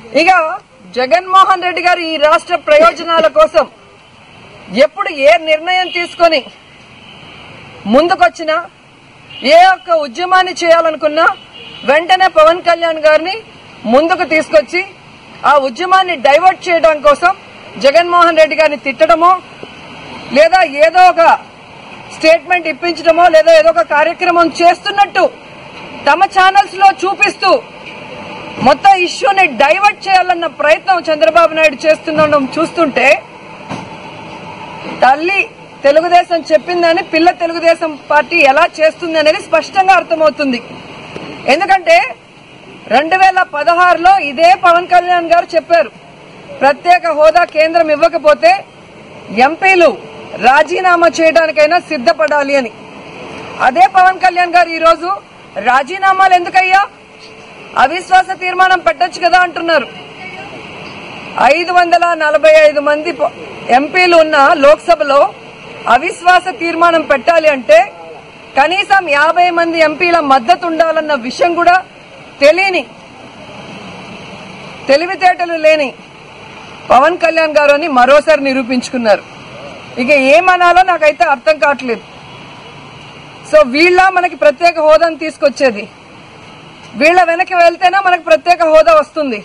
ఇక జగన్మోహన్ రెడ్డి గారు ఈ రాష్ట్ర ప్రయోజనాల కోసం ఎప్పుడు ఏ నిర్ణయం తీసుకొని ముందుకొచ్చినా ఏ ఒక్క ఉద్యమాన్ని చేయాలనుకున్నా వెంటనే పవన్ కళ్యాణ్ గారిని ముందుకు తీసుకొచ్చి ఆ ఉద్యమాన్ని డైవర్ట్ చేయడం కోసం జగన్మోహన్ రెడ్డి గారిని తిట్టడమో లేదా ఏదో ఒక స్టేట్మెంట్ ఇప్పించడమో లేదా ఏదో ఒక కార్యక్రమం చేస్తున్నట్టు తమ ఛానల్స్ లో చూపిస్తూ మొత్తం ఇష్యూని డైవర్ట్ చేయాలన్న ప్రయత్నం చంద్రబాబు నాయుడు చేస్తుండడం చూస్తుంటే తల్లి తెలుగుదేశం చెప్పిందని పిల్ల తెలుగుదేశం పార్టీ ఎలా చేస్తుంది అనేది స్పష్టంగా అర్థమవుతుంది ఎందుకంటే రెండు వేల పదహారులో ఇదే పవన్ కళ్యాణ్ గారు చెప్పారు ప్రత్యేక హోదా కేంద్రం ఇవ్వకపోతే ఎంపీలు రాజీనామా చేయడానికైనా సిద్ధపడాలి అని అదే పవన్ కళ్యాణ్ గారు ఈ రోజు రాజీనామాలు ఎందుకయ్యా అవిశ్వాస తీర్మానం పెట్టొచ్చు కదా అంటున్నారు ఐదు వందల నలభై ఐదు మంది ప- ఎంపీలు ఉన్న లోక్సభలో అవిశ్వాస తీర్మానం పెట్టాలి అంటే కనీసం యాభై మంది ఎంపీల మద్దతు ఉండాలన్న విషయం కూడా తెలియని తెలివితేటలు లేని పవన్ కళ్యాణ్ గారు అని మరోసారి నిరూపించుకున్నారు ఇక ఏమనాలో నాకైతే అర్థం కావట్లేదు సో వీళ్ళ మనకి ప్రత్యేక హోదాను తీసుకొచ్చేది వీళ్ళ వెనక్కి వెళ్తేనే మనకు ప్రత్యేక హోదా వస్తుంది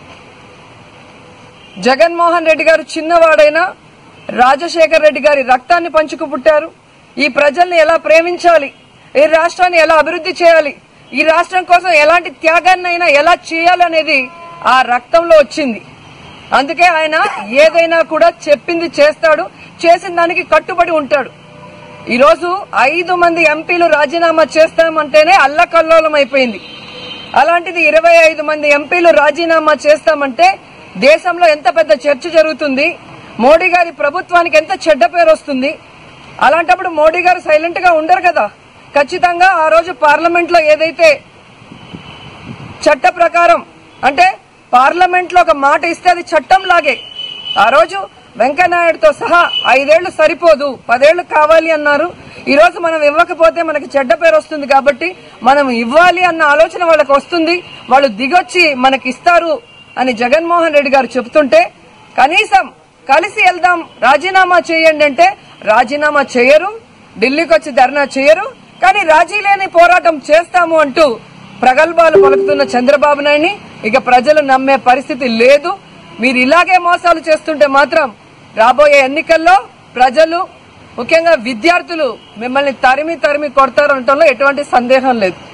జగన్మోహన్ రెడ్డి గారు చిన్నవాడైనా రాజశేఖర్ రెడ్డి గారి రక్తాన్ని పంచుకు పుట్టారు ఈ ప్రజల్ని ఎలా ప్రేమించాలి ఈ రాష్ట్రాన్ని ఎలా అభివృద్ధి చేయాలి ఈ రాష్ట్రం కోసం ఎలాంటి త్యాగాన్నైనా ఎలా చేయాలి అనేది ఆ రక్తంలో వచ్చింది అందుకే ఆయన ఏదైనా కూడా చెప్పింది చేస్తాడు చేసిన దానికి కట్టుబడి ఉంటాడు ఈరోజు ఐదు మంది ఎంపీలు రాజీనామా చేస్తామంటేనే అల్లకల్లోలం అయిపోయింది అలాంటిది ఇరవై ఐదు మంది ఎంపీలు రాజీనామా చేస్తామంటే దేశంలో ఎంత పెద్ద చర్చ జరుగుతుంది మోడీ గారి ప్రభుత్వానికి ఎంత చెడ్డ పేరు వస్తుంది అలాంటప్పుడు మోడీ గారు సైలెంట్ గా ఉండరు కదా ఖచ్చితంగా ఆ రోజు పార్లమెంట్ లో ఏదైతే చట్ట ప్రకారం అంటే పార్లమెంట్ లో ఒక మాట ఇస్తే అది చట్టం లాగే ఆ రోజు వెంకయ్యనాయుడుతో సహా ఐదేళ్లు సరిపోదు పదేళ్లు కావాలి అన్నారు ఈ రోజు మనం ఇవ్వకపోతే మనకి చెడ్డ పేరు వస్తుంది కాబట్టి మనం ఇవ్వాలి అన్న ఆలోచన వాళ్ళకి వస్తుంది వాళ్ళు దిగొచ్చి మనకి ఇస్తారు అని జగన్మోహన్ రెడ్డి గారు చెప్తుంటే కనీసం కలిసి వెళ్దాం రాజీనామా చేయండి అంటే రాజీనామా చేయరు ఢిల్లీకి వచ్చి ధర్నా చేయరు కానీ రాజీ లేని పోరాటం చేస్తాము అంటూ ప్రగల్భాలు పలుకుతున్న చంద్రబాబు నాయుడిని ఇక ప్రజలు నమ్మే పరిస్థితి లేదు మీరు ఇలాగే మోసాలు చేస్తుంటే మాత్రం రాబోయే ఎన్నికల్లో ప్రజలు ముఖ్యంగా విద్యార్థులు మిమ్మల్ని తరిమి తరిమి కొడతారనటంలో ఎటువంటి సందేహం లేదు